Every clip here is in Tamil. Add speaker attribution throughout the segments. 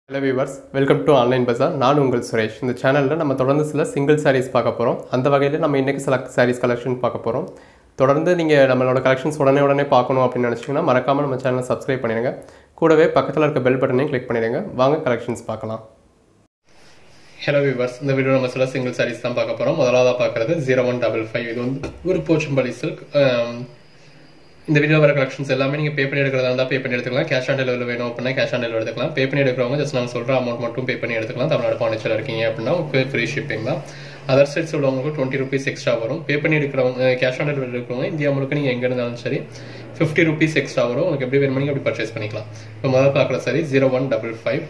Speaker 1: hello viewers welcome to online bazaar நான் உங்கள் சுரேஷ் இந்த சேனலில் நம்ம தொடர்ந்து சில சிங்கிள் சாரீஸ் பார்க்க போகிறோம் அந்த வகையில் நம்ம இன்றைக்கி சில சாரீஸ் கலெக்ஷன் பார்க்க போகிறோம் தொடர்ந்து நீங்கள் நம்மளோட கலெக்ஷன்ஸ் உடனே உடனே பார்க்கணும் அப்படின்னு நினச்சிங்கன்னா மறக்காமல் நம்ம சேனலை சப்ஸ்கிரைப் பண்ணிடுங்க கூடவே பக்கத்தில் இருக்க பெல் பட்டனையும் கிளிக் பண்ணிடுங்க வாங்க கலெக்ஷன்ஸ் பார்க்கலாம் ஹலோ வியூவர்ஸ் இந்த வீடியோ நம்ம சில சிங்கிள் சாரீஸ் தான் பார்க்க போகிறோம் முதலாவதாக பார்க்குறது ஜீரோ ஒன் டபுள் ஃபைவ் இது வந்து ஒரு போச்சம்பள்ளி சில்க் இந்த வீடியோ வர கலெக்ஷன்ஸ் எல்லாமே நீங்கள் பே பண்ணி எடுக்கிறதா இருந்தால் பே பண்ணி எடுத்துக்கலாம் கேஷ் ஆன் டெலிவரி வேணும் அப்படின்னா கேஷ் ஆன் டெலிவரி எடுத்துக்கலாம் பே பண்ணி எடுக்கிறவங்க ஜஸ்ட் நான் சொல்கிற அமௌண்ட் மட்டும் பே பண்ணி எடுத்துக்கலாம் தமிழ்நாடு பாண்டிச்சேரி இருக்கீங்க அப்படின்னா உங்களுக்கு ஃப்ரீ ஷிப்பிங் தான் அதர் சைட்ஸ் உள்ளவங்களுக்கு டுவெண்ட்டி ருபீஸ் எக்ஸ்ட்ரா வரும் பே பண்ணி எடுக்கிறவங்க கேஷ் ஆன் டெலிவரி எடுக்கிறவங்க இந்தியா முழுக்க நீங்கள் எங்கே இருந்தாலும் சரி ஃபிஃப்டி ருபீஸ் எக்ஸ்ட்ரா வரும் உங்களுக்கு எப்படி வேணுமோ நீங்கள் அப்படி பர்ச்சேஸ் பண்ணிக்கலாம் இப்போ முதல்ல பார்க்குற சரி ஜீரோ ஒன் டபுள் ஃபைவ்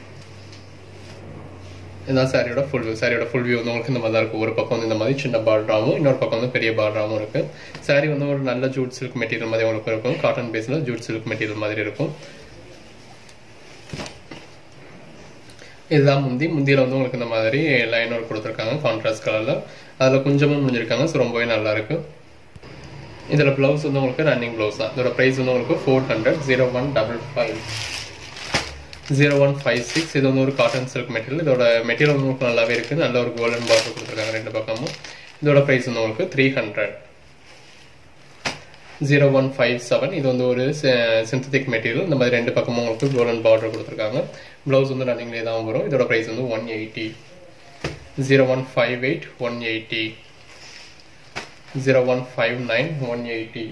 Speaker 1: இதுதான் சாரியோட ஃபுல் வியூ சாரியோட ஃபுல் வியூ வந்து உங்களுக்கு இந்த மாதிரி தான் இருக்கும் ஒரு பக்கம் வந்து இந்த மாதிரி சின்ன பார்டராகவும் இன்னொரு பக்கம் வந்து பெரிய பார்டராகவும் இருக்கு சாரி வந்து ஒரு நல்ல ஜூட் சில்க் மெட்டீரியல் மாதிரி உங்களுக்கு இருக்கும் காட்டன் பேஸில் ஜூட் சில்க் மெட்டீரியல் மாதிரி இருக்கும் இதுதான் முந்தி முந்தியில் வந்து உங்களுக்கு இந்த மாதிரி லைன் ஒர்க் கொடுத்துருக்காங்க கான்ட்ராஸ்ட் கலரில் அதில் கொஞ்சமும் முடிஞ்சிருக்காங்க ஸோ ரொம்பவே நல்லா இருக்கு இதில் ப்ளவுஸ் வந்து உங்களுக்கு ரன்னிங் ப்ளவுஸ் தான் இதோட ப்ரைஸ் வந்து உங்களுக்கு four hundred zero one double five zero one five six இது வந்து ஒரு காட்டன் சில்க் மெட்டீரியல் இதோட மெட்டீரியல் வந்து உங்களுக்கு நல்லாவே இருக்குது நல்ல ஒரு கோல்டன் பார்டர் கொடுத்துருக்காங்க ரெண்டு பக்கமும் இதோட ப்ரைஸ் வந்து உங்களுக்கு three hundred zero one five seven இது வந்து ஒரு சிந்தட்டிக் மெட்டீரியல் இந்த மாதிரி ரெண்டு பக்கமும் உங்களுக்கு கோல்டன் பார்டர் கொடுத்துருக்காங்க ப்ளவுஸ் வந்து ரன்னிங்லேயே தான் வரும் இதோட ப்ரைஸ் வந்து one eighty zero one five eight one eighty zero one five nine one eighty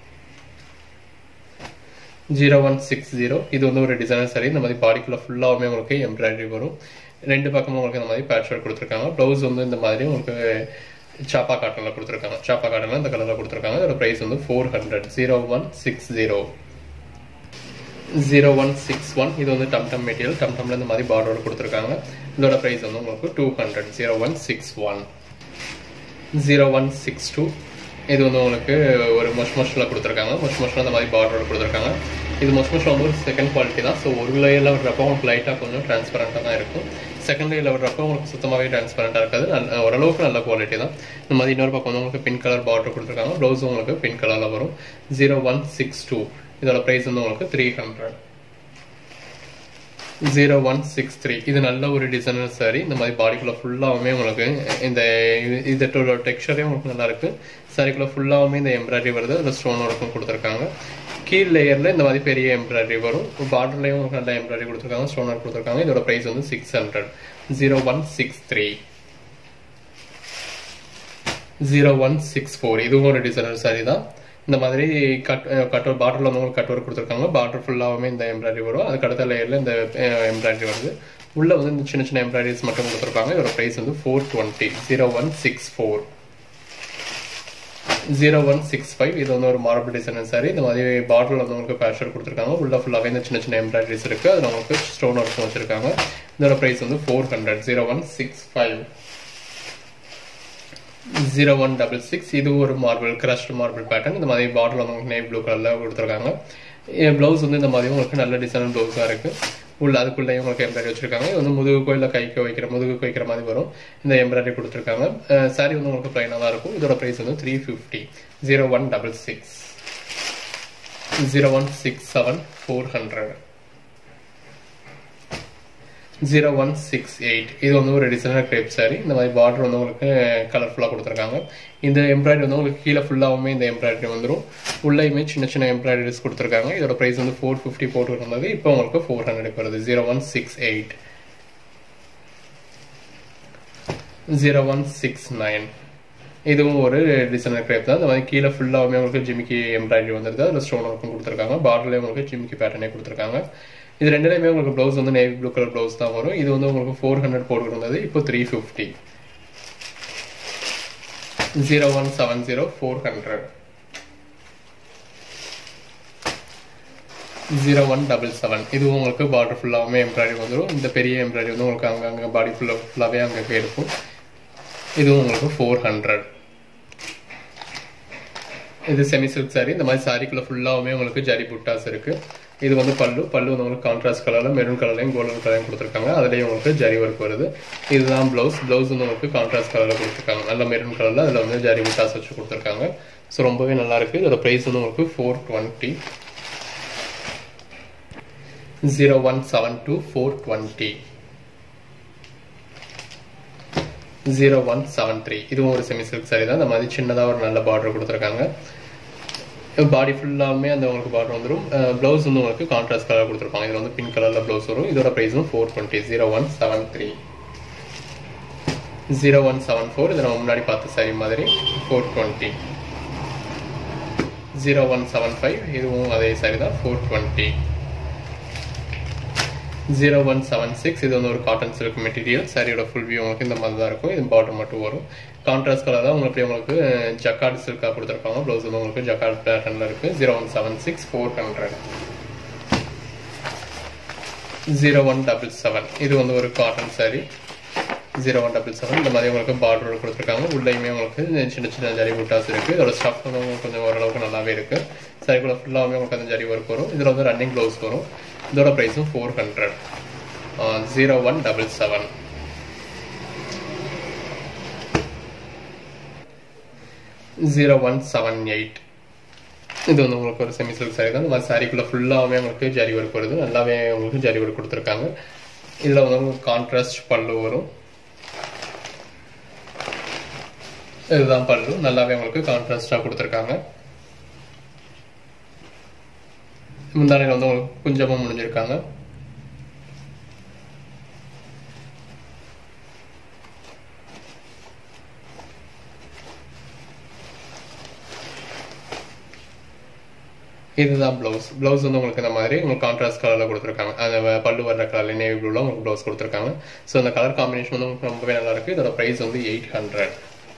Speaker 1: zero one six zero இது வந்து ஒரு டிசைனர் சரி இந்த மாதிரி பாடிக்குள்ள ஃபுல்லாகவுமே உங்களுக்கு எம்ப்ராய்டரி வரும் ரெண்டு பக்கமும் உங்களுக்கு இந்த மாதிரி பேட்ச் ஒர்க் கொடுத்துருக்காங்க ப்ளவுஸ் வந்து இந்த மாதிரி உங்களுக்கு சாப்பா காட்டனில் கொடுத்துருக்காங்க சாப்பா காட்டனில் இந்த கலரில் கொடுத்துருக்காங்க இதோட ப்ரைஸ் வந்து four hundred zero one six zero zero one six one இது வந்து டம் டம் மெட்டீரியல் டம் டம்ல இந்த மாதிரி பார்டர் கொடுத்துருக்காங்க இதோட ப்ரைஸ் வந்து உங்களுக்கு two hundred zero one six one zero one six two இது வந்து உங்களுக்கு ஒரு மொஷ் மொஷில் கொடுத்துருக்காங்க மொஷ் மொஷில் அந்த மாதிரி பார்டர் கொடுத்துருக்காங்க இது மொஷ் மொஷில் வந்து ஒரு செகண்ட் குவாலிட்டி தான் ஸோ ஒரு லேயரில் விடுறப்போ உங்களுக்கு லைட்டாக கொஞ்சம் டிரான்ஸ்பரண்ட்டாக தான் இருக்கும் செகண்ட் லேயரில் விடுறப்போ உங்களுக்கு சுத்தமாகவே டிரான்ஸ்பரண்ட்டாக இருக்காது நல்ல ஓரளவுக்கு நல்ல குவாலிட்டி தான் இந்த மாதிரி இன்னொரு பக்கம் வந்து உங்களுக்கு பிங்க் கலர் பார்டர் கொடுத்துருக்காங்க ப்ளவுஸ் உங்களுக்கு பிங்க் கலரில் வரும் ஜீரோ ஒன் சிக்ஸ் டூ இதோட ப்ரைஸ் வந்து உங்களுக்கு three hundred zero one six three இது நல்ல ஒரு டிசைனர் சாரி இந்த மாதிரி பாடிக்குள்ள ஃபுல்லாகவுமே உங்களுக்கு இந்த இதோட டெக்ஸ்டரே உங்களுக்கு நல்லா இருக்கு சாரிக்குள்ள ஃபுல்லாகவுமே இந்த எம்ப்ராய்டரி வருது அதில் ஸ்டோன் ஒர்க்கும் கொடுத்துருக்காங்க கீழ் லேயரில் இந்த மாதிரி பெரிய எம்ப்ராய்டரி வரும் பார்டர்லேயும் உங்களுக்கு நல்ல எம்ப்ராய்டரி கொடுத்துருக்காங்க ஸ்டோன் ஒர்க் கொடுத்துருக்காங்க இதோட ப்ரைஸ் வந்து six hundred zero one six three zero one six four இதுவும் ஒரு டிசைனர் சாரி தான் இந்த மாதிரி கட் கட் பார்டரில் வந்து உங்களுக்கு கட் ஒர்க் கொடுத்துருக்காங்க பார்டர் ஃபுல்லாகவுமே இந்த எம்ப்ராய்டரி வரும் அதுக்கு அடுத்த லேயரில் இந்த எம்ப்ராய்டரி வருது உள்ளே வந்து இந்த சின்ன சின்ன எம்ப்ராய்டரிஸ் மட்டும் கொடுத்துருப்பாங்க இதோட ப்ரைஸ் வந்து four twenty zero one six four zero one six five இது வந்து ஒரு மார்பிள் டிசைன் சாரி இந்த மாதிரி பார்டரில் வந்து உங்களுக்கு பேஷர் கொடுத்துருக்காங்க உள்ள ஃபுல்லாகவே இந்த சின்ன சின்ன எம்ப்ராய்டரிஸ் இருக்குது அதில் உங்களுக்கு ஸ்டோன் ஒர்க்கும் வச்சிருக்காங்க இதோட ப்ரைஸ் வந்து four hundred zero one six five zero one double six இது ஒரு மார்பிள் கிரஷ்ட் மார்பிள் பேட்டர்ன் இந்த மாதிரி பார்டர் வந்து உங்களுக்கு நேவி ப்ளூ கலரில் கொடுத்துருக்காங்க ப்ளவுஸ் வந்து இந்த மாதிரி உங்களுக்கு நல்ல டிசைன் ப்ளவுஸாக இருக்குது உள்ள அதுக்குள்ளேயும் உங்களுக்கு எம்ப்ராய்டரி வச்சிருக்காங்க இது வந்து முதுகு கோயிலில் கைக்கு வைக்கிற முதுகு வைக்கிற மாதிரி வரும் இந்த எம்ப்ராய்டரி கொடுத்துருக்காங்க சாரி வந்து உங்களுக்கு ப்ளைனாக தான் இருக்கும் இதோட ப்ரைஸ் வந்து three fifty zero one double six zero one six seven four hundred zero one six eight இது வந்து ஒரு டிசைனர் கிரேப் சாரி இந்த மாதிரி பார்டர் வந்து உங்களுக்கு கலர்ஃபுல்லாக கொடுத்துருக்காங்க இந்த எம்ப்ராய்டரி வந்து உங்களுக்கு கீழே ஃபுல்லாகவுமே இந்த எம்ப்ராய்டரி வந்துடும் உள்ளேயுமே சின்ன சின்ன எம்ப்ராய்டரிஸ் கொடுத்துருக்காங்க இதோட ப்ரைஸ் வந்து ஃபோர் ஃபிஃப்டி போட்டு இருந்தது இப்போ உங்களுக்கு ஃபோர் ஹண்ட்ரட் வருது zero one six eight zero one six nine இதுவும் ஒரு டிசைனர் கிரேப் தான் இந்த மாதிரி கீழே ஃபுல்லாகவுமே உங்களுக்கு ஜிமிக்கி எம்ப்ராய்டரி வந்துருது அதில் ஸ்டோன் ஒர்க்கும் கொடுத்துருக்காங்க பார்டர்லேயே உங்களுக்கு ஜிமிக்கி பேட்டர்னே கொடுத்துருக்காங்க இது ரெண்டுலேயுமே உங்களுக்கு ப்ளவுஸ் வந்து நேவி ப்ளூ கலர் ப்ளவுஸ் தான் வரும் இது வந்து உங்களுக்கு ஃபோர் ஹண்ட்ரட் போட்டு இருந்தது இப்போ three fifty zero one seven zero four hundred zero one double seven இதுவும் உங்களுக்கு பார்டர் ஃபுல்லாகவுமே எம்ப்ராய்டரி வந்துடும் இந்த பெரிய எம்ப்ராய்டரி வந்து உங்களுக்கு அங்கே அங்கே பாடி ஃபுல்லாக ஃபுல்லாகவே அங்கே இருக்கும் இதுவும் உங்களுக்கு ஃபோர் ஹண்ட்ரட் இது செமி சில்க் சாரி இந்த மாதிரி சாரிக்குள்ள ஃபுல்லாகவுமே உங்களுக்கு ஜரி புட்டாஸ் இருக்கு இது வந்து பல்லு பல்லு வந்து உங்களுக்கு கான்ட்ராஸ்ட் கலர்ல மெரூன் கலர்லையும் கோல்டன் கலரையும் கொடுத்துருக்காங்க அதுலேயும் உங்களுக்கு ஜரி ஒர்க் வருது இதுதான் ப்ளவுஸ் ப்ளவுஸ் வந்து உங்களுக்கு கான்ட்ராஸ்ட் கலரில் கொடுத்துருக்காங்க நல்ல மெரூன் கலரில் அதில் வந்து ஜரி புட்டாஸ் வச்சு கொடுத்துருக்காங்க ஸோ ரொம்பவே நல்லா இருக்கு இதோட ப்ரைஸ் வந்து உங்களுக்கு four twenty zero one seven two four twenty zero one seven three இதுவும் ஒரு செமி சில்க் சாரி தான் இந்த மாதிரி சின்னதாக ஒரு நல்ல பார்டர் கொடுத்துருக்காங்க பாடி ஃபுல்லாமே அந்த உங்களுக்கு பார்டர் வந்துடும் ப்ளவுஸ் வந்து உங்களுக்கு கான்ட்ராஸ்ட் கலர் கொடுத்துருப்பாங்க இதில் வந்து பிங்க் கலரில் ப்ளவுஸ் வரும் இதோட ப்ரைஸும் four twenty zero one seven three zero one seven four இதை நம்ம முன்னாடி பார்த்த சாரி மாதிரி four twenty zero one seven five இதுவும் அதே சாரி தான் four twenty zero one seven six இது வந்து ஒரு காட்டன் சில்க் மெட்டீரியல் சாரியோட ஃபுல் வியூ உங்களுக்கு இந்த மாதிரி தான் இருக்கும் இது பார்டர் மட்டும் வரும் கான்ட்ராஸ்ட் கலர் தான் உங்களுக்கு உங்களுக்கு ஜக்கார்டு சில்காக கொடுத்துருப்பாங்க ப்ளவுஸ் வந்து உங்களுக்கு ஜக்கார்டு பேட்டர்னில் இருக்குது zero one seven six four hundred zero one double seven இது வந்து ஒரு cotton sari zero one double seven இந்த மாதிரி உங்களுக்கு பார்டர் கொடுத்துருக்காங்க உள்ளேயுமே உங்களுக்கு சின்ன சின்ன ஜரி புட்டாஸ் இருக்குது இதோட ஸ்டஃப் வந்து உங்களுக்கு கொஞ்சம் ஓரளவுக்கு நல்லாவே இருக்குது சாரிக்குள்ள ஃபுல்லாகவே உங்களுக்கு அந்த ஜரி ஒர்க் வரும் இதில் வந்து ரன்னிங் ப்ளவுஸ் வரும் இதோட ப்ரைஸும் four hundred zero one double seven zero one seven eight இது வந்து உங்களுக்கு ஒரு செமி சில்க் சாரி தான் இந்த மாதிரி சாரிக்குள்ளே ஃபுல்லாகவே உங்களுக்கு ஜரி ஒர்க் வருது நல்லாவே உங்களுக்கு ஜரி ஒர்க் கொடுத்துருக்காங்க இதில் வந்து உங்களுக்கு கான்ட்ராஸ்ட் பல்லு வரும் இதுதான் பல்லு நல்லாவே உங்களுக்கு கான்ட்ராஸ்டாக கொடுத்துருக்காங்க முந்தானையில் வந்து உங்களுக்கு கொஞ்சமாக முடிஞ்சிருக்காங்க இதுதான் ப்ளவுஸ் ப்ளவுஸ் வந்து உங்களுக்கு இந்த மாதிரி உங்களுக்கு கான்ட்ராஸ்ட் கலரில் கொடுத்துருக்காங்க அந்த பல்லு வர்ற கலர் நேவி ப்ளூவில் உங்களுக்கு ப்ளவுஸ் கொடுத்துருக்காங்க ஸோ அந்த கலர் காம்பினேஷன் வந்து உங்களுக்கு ரொம்பவே நல்லா இருக்குது இதோட ப்ரைஸ் வந்து eight hundred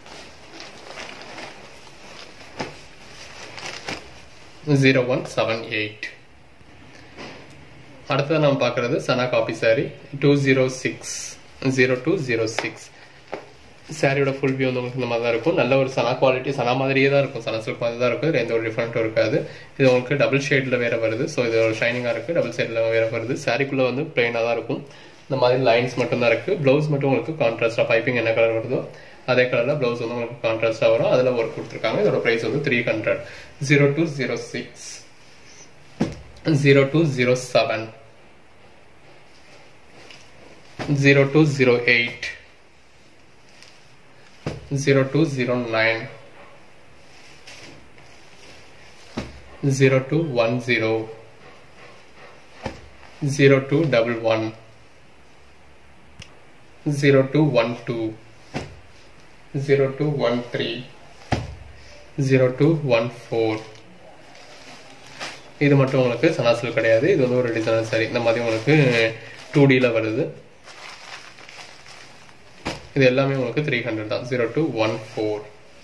Speaker 1: zero one seven eight அடுத்தது நம்ம பார்க்குறது சனா copy sari two zero six zero two zero six சாரியோட ஃபுல் வியூ வந்து உங்களுக்கு இந்த மாதிரி தான் இருக்கும் நல்ல ஒரு சனா குவாலிட்டி சனா மாதிரியே தான் இருக்கும் சனா சில்க் மாதிரி தான் இருக்கும் எந்த ஒரு டிஃப்ரெண்ட்டும் இருக்காது இது உங்களுக்கு டபுள் ஷேடில் வேறு வருது ஸோ இது ஒரு ஷைனிங்காக இருக்குது டபுள் ஷேடில் வேறு வருது சாரிக்குள்ளே வந்து பிளெயினாக தான் இருக்கும் இந்த மாதிரி லைன்ஸ் மட்டும் தான் இருக்குது ப்ளவுஸ் மட்டும் உங்களுக்கு கான்ட்ராஸ்டாக பைப்பிங் என்ன கலர் வருதோ அதே கலரில் ப்ளவுஸ் வந்து உங்களுக்கு கான்ட்ராஸ்டாக வரும் அதில் ஒர்க் கொடுத்துருக்காங்க இதோட ப்ரைஸ் வந்து three hundred zero two zero six zero two zero seven zero two zero eight zero two zero nine zero two one zero zero two double one zero two one two zero two one three zero two one four இது மட்டும் உங்களுக்கு சனாசில் கிடையாது இது வந்து ஒரு டிசைனர் சாரி இந்த மாதிரி உங்களுக்கு டூ டியில் வருது இது எல்லாமே உங்களுக்கு த்ரீ ஹண்ட்ரட் தான் zero two one four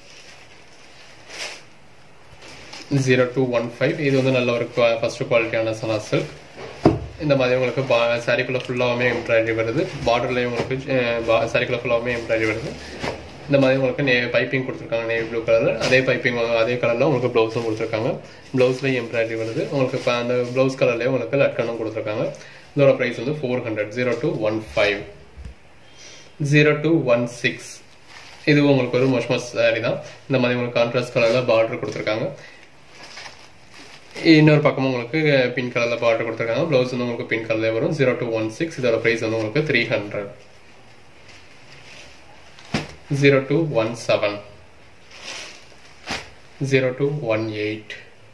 Speaker 1: zero two one five இது வந்து நல்ல ஒரு ஃபர்ஸ்ட் குவாலிட்டியான சனா சில்க் இந்த மாதிரி உங்களுக்கு சாரிக்குள்ள ஃபுல்லாகவே எம்ப்ராய்டரி வருது பார்டர்லேயும் உங்களுக்கு சாரிக்குள்ள ஃபுல்லாகவே எம்ப்ராய்டரி வருது இந்த மாதிரி உங்களுக்கு நே பைப்பிங் கொடுத்துருக்காங்க நேவி ப்ளூ கலர் அதே பைப்பிங் அதே கலரில் உங்களுக்கு ப்ளவுஸும் கொடுத்துருக்காங்க ப்ளவுஸ்லேயும் எம்ப்ராய்டரி வருது உங்களுக்கு இப்போ அந்த ப்ளவுஸ் கலர்லேயே உங்களுக்கு லட்கனும் கொடுத்துருக்காங்க இதோட ப்ரைஸ் வந்து four hundred zero two one five zero two one six இது உங்களுக்கு ஒரு மொஷ்மஸ் சாரி தான் இந்த மாதிரி உங்களுக்கு கான்ட்ராஸ்ட் கலரில் பார்டர் கொடுத்துருக்காங்க இன்னொரு பக்கமும் உங்களுக்கு பிங்க் கலரில் பார்டர் கொடுத்துருக்காங்க ப்ளவுஸ் வந்து உங்களுக்கு பிங்க் கலர்லேயே வரும் ஜீரோ டூ ஒன் சிக்ஸ் இதோட ப்ரைஸ் வந்து உங்களுக்கு three hundred zero two one seven zero two one eight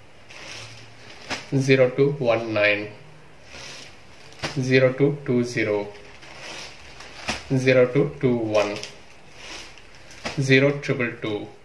Speaker 1: zero two one nine zero two two zero zero two two one zero triple two